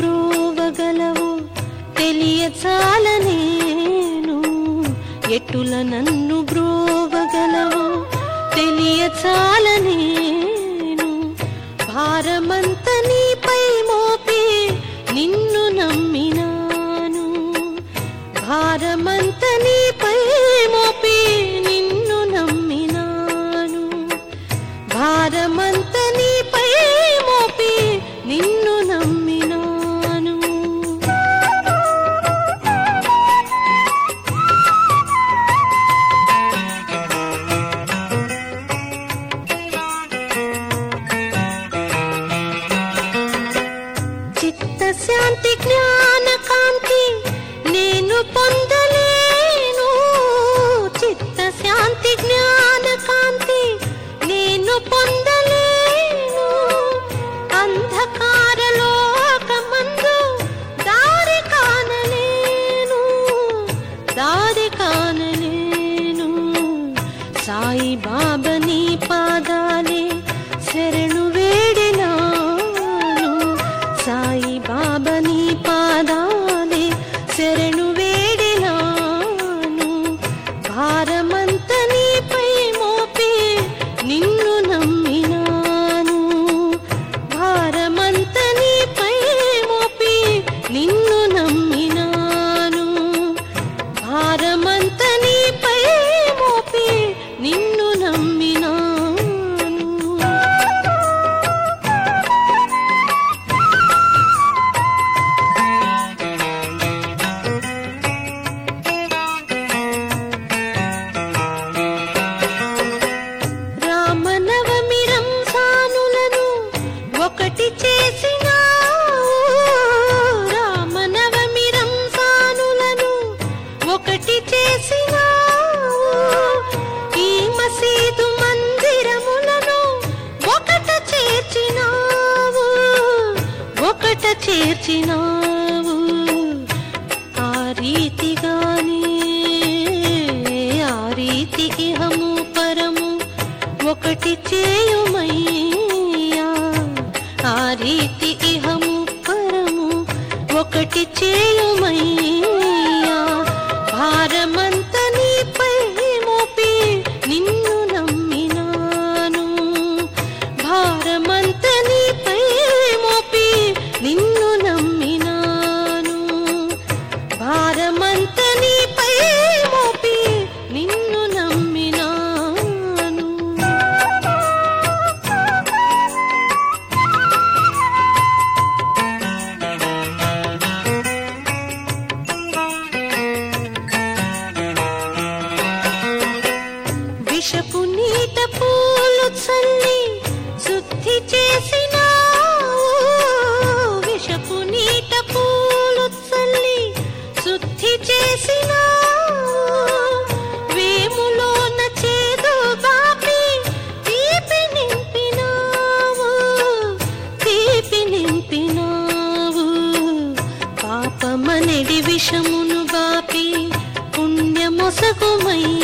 బ్రోవగలవు తెలియచాల నేను ఎట్టుల నన్ను బ్రోవగలవు తెలియచాల నేను భారమంత నీపై మోపి నిన్ను నమ్మినాను భారమంత నీపై మోపి నిన్ను నమ్మినాను భారమంత నీపై మోపి నిన్ను నమ్మినాను చిత్తశాంతి జ్ఞాన కాంతి నేను పొందలేను చిత్తశాంతి జ్ఞాన కాంతి నేను పొందలేను అంధకార లోకమందు దారి కానలేను దారి కానలేను సాయి బాబా నీ పాదాలే శరణు వేడినాను సాయి బాబా నీ పాదాలే శరణు వేడినాను భారమంత నీపై మోపి నిన్ను నమ్మినాను భారమంత నీపై మోపి నిన్ను నమ్మినాను భారమంత నీపై మోపి నిన్ను నమ్మినాను రామనవమి రంజానులను ఒకటి చేసినావు రామనవమి రంజానులను ఒకటి చేసినావు ఈ మసీదు మందిరములను ఒకట చేర్చినావు ఒకట చేర్చినావు ఆ రీతిగానే ఆ రీతి ఇహము పరము ఒకటి చేయుమయ్యా ఆ రీతి ఇహము పరము ఒకటి చేయుమయ్యా భారమంత నీపై మోపి నిన్ను నమ్మినాను భారమంత నీపై మోపి నిన్ను నమ్మినాను భారమంత నీపై మోపి నిన్ను నమ్మినాను విషపు నీట పూలు చల్లి శుద్ధి చేసినావు విషపు నీట పూలు చల్లి శుద్ధి చేసినావు వేములోన చేదు బాపి తీపి నింపినావు తీపి నింపినావు పాపమనెడి విషమును బాపి పుణ్యమొసగుమయ్యా